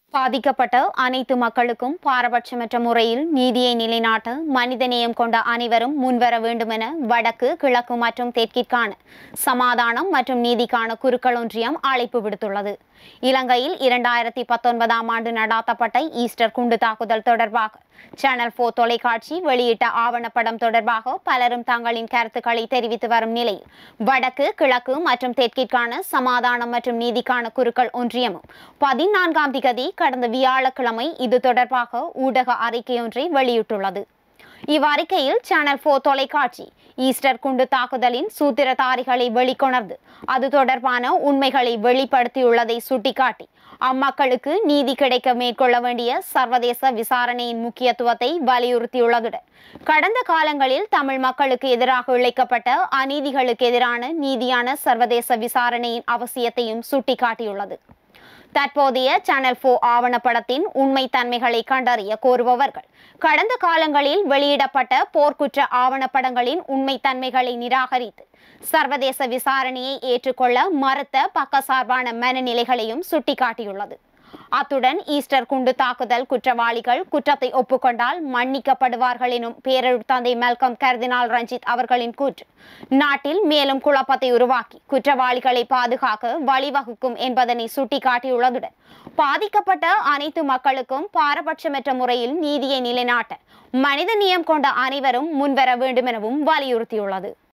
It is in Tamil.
பாதிக்கப்பட்ட அனைத்து மக்களுக்கும் பாரபட்சமற்ற முறையில் நீதியை நிலைநாட்ட மனிதநேயம் கொண்ட அனைவரும் முன்வர வேண்டுமென வடக்கு கிழக்கு மற்றும் தெற்கிற்கான சமாதானம் மற்றும் நீதிக்கான குருக்கள் ஒன்றியம் அழைப்பு விடுத்துள்ளது இலங்கையில் இரண்டாயிரத்தி பத்தொன்பதாம் ஆண்டு நடாத்தப்பட்ட ஈஸ்டர் குண்டு தாக்குதல் தொடர்பாக சேனல் போர் தொலைக்காட்சி வெளியிட்ட ஆவணப்படம் தொடர்பாக பலரும் தங்களின் கருத்துக்களை தெரிவித்து வரும் நிலையில் வடக்கு கிழக்கு மற்றும் தெற்கிற்கான சமாதானம் மற்றும் நீதிக்கான குருக்கள் ஒன்றியமும் பதினான்காம் திகதி கடந்த வியாழக்கிழமை இது தொடர்பாக ஊடக அறிக்கையொன்றை வெளியிட்டுள்ளது இவ்வறிக்கையில் சேனல் போர் தொலைக்காட்சி ஈஸ்டர் குண்டு தாக்குதலின் சூத்திரதாரிகளை வெளிக்கொணர்ந்து அது தொடர்பான உண்மைகளை வெளிப்படுத்தியுள்ளதை சுட்டிக்காட்டி அம்மக்களுக்கு நீதி கிடைக்க மேற்கொள்ள வேண்டிய சர்வதேச விசாரணையின் முக்கியத்துவத்தை வலியுறுத்தியுள்ளதுடன் கடந்த காலங்களில் தமிழ் மக்களுக்கு எதிராக இழைக்கப்பட்ட அநீதிகளுக்கு எதிரான நீதியான சர்வதேச விசாரணையின் அவசியத்தையும் சுட்டிக்காட்டியுள்ளது தற்போதைய சேனல் போ ஆவணப்படத்தின் உண்மை தன்மைகளை கண்டறிய கோருபவர்கள் கடந்த காலங்களில் வெளியிடப்பட்ட போர்க்குற்ற ஆவணப்படங்களின் உண்மை தன்மைகளை நிராகரித்து சர்வதேச விசாரணையை ஏற்றுக்கொள்ள மறுத்த பக்கசார்பான மனநிலைகளையும் சுட்டிக்காட்டியுள்ளது அத்துடன் ஈஸ்டர் குண்டு தாக்குதல் குற்றவாளிகள் குற்றத்தை ஒப்புக்கொண்டால் மன்னிக்கப்படுவார்கள் எனும் பேரெழுத்தந்தை மெல்கம் கர்தினால் ரஞ்சித் அவர்களின் கூற்று நாட்டில் மேலும் குழப்பத்தை உருவாக்கி குற்றவாளிகளை பாதுகாக்க வழிவகுக்கும் என்பதனை சுட்டிக்காட்டியுள்ளதுடன் பாதிக்கப்பட்ட அனைத்து மக்களுக்கும் பாரபட்சமற்ற முறையில் நீதியை நிலைநாட்ட மனிதநேயம் கொண்ட அனைவரும் முன்வர வேண்டும் எனவும் வலியுறுத்தியுள்ளது